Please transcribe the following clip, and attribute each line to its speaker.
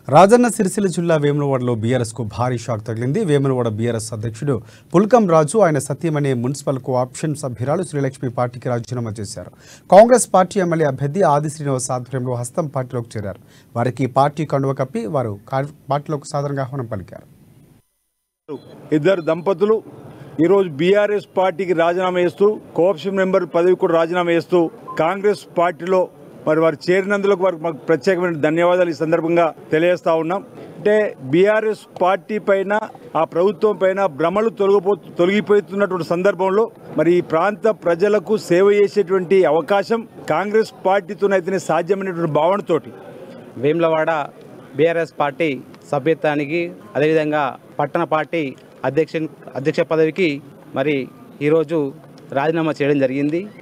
Speaker 1: రాజన్న సిరిసిల్ల జిల్లా వేములవాడలో బీఆర్ఎస్కు భారీ షాక్ తగిలింది వేములవాడ బీఆర్ఎస్ అధ్యక్షుడు పుల్కం రాజు ఆయన సత్యమనే మున్సిపల్ కోఆప్షన్ సభ్యురాలు శ్రీలక్ష్మి పార్టీకి రాజీనామా చేశారు కాంగ్రెస్ పార్టీ ఎమ్మెల్యే అభ్యర్థి ఆది శ్రీనివాస్ ఆధ్వర్యంలో హస్తం పార్టీలోకి చేరారు వారికి పార్టీ కండువ కప్పి వారు కా- పార్టీలోకి సాధారణంగా ఆహ్వానం పలికారు
Speaker 2: ఇద్దరు దంపతులు ఈరోజు బీఆర్ఎస్ పార్టీకి రాజీనామా చేస్తూ కోఆప్షన్ మెంబర్ పదవి కూడా రాజీనామా చేస్తూ కాంగ్రెస్ పార్టీలో మరి వారు చేరినందుకు వారికి మాకు ప్రత్యేకమైన ధన్యవాదాలు ఈ సందర్భంగా తెలియజేస్తా ఉన్నాం అంటే బీఆర్ఎస్ పార్టీ పైన ఆ ప్రభుత్వం పైన భ్రమలు తొలగిపో తొలగిపోతున్నటువంటి సందర్భంలో మరి ఈ ప్రాంత ప్రజలకు సేవ చేసేటువంటి అవకాశం కాంగ్రెస్ పార్టీతోనైతేనే సాధ్యమైనటువంటి భావనతోటి
Speaker 3: వేములవాడ బీఆర్ఎస్ పార్టీ సభ్యత్వానికి అదేవిధంగా పట్టణ పార్టీ అధ్యక్ష అధ్యక్ష పదవికి మరి ఈరోజు రాజీనామా చేయడం జరిగింది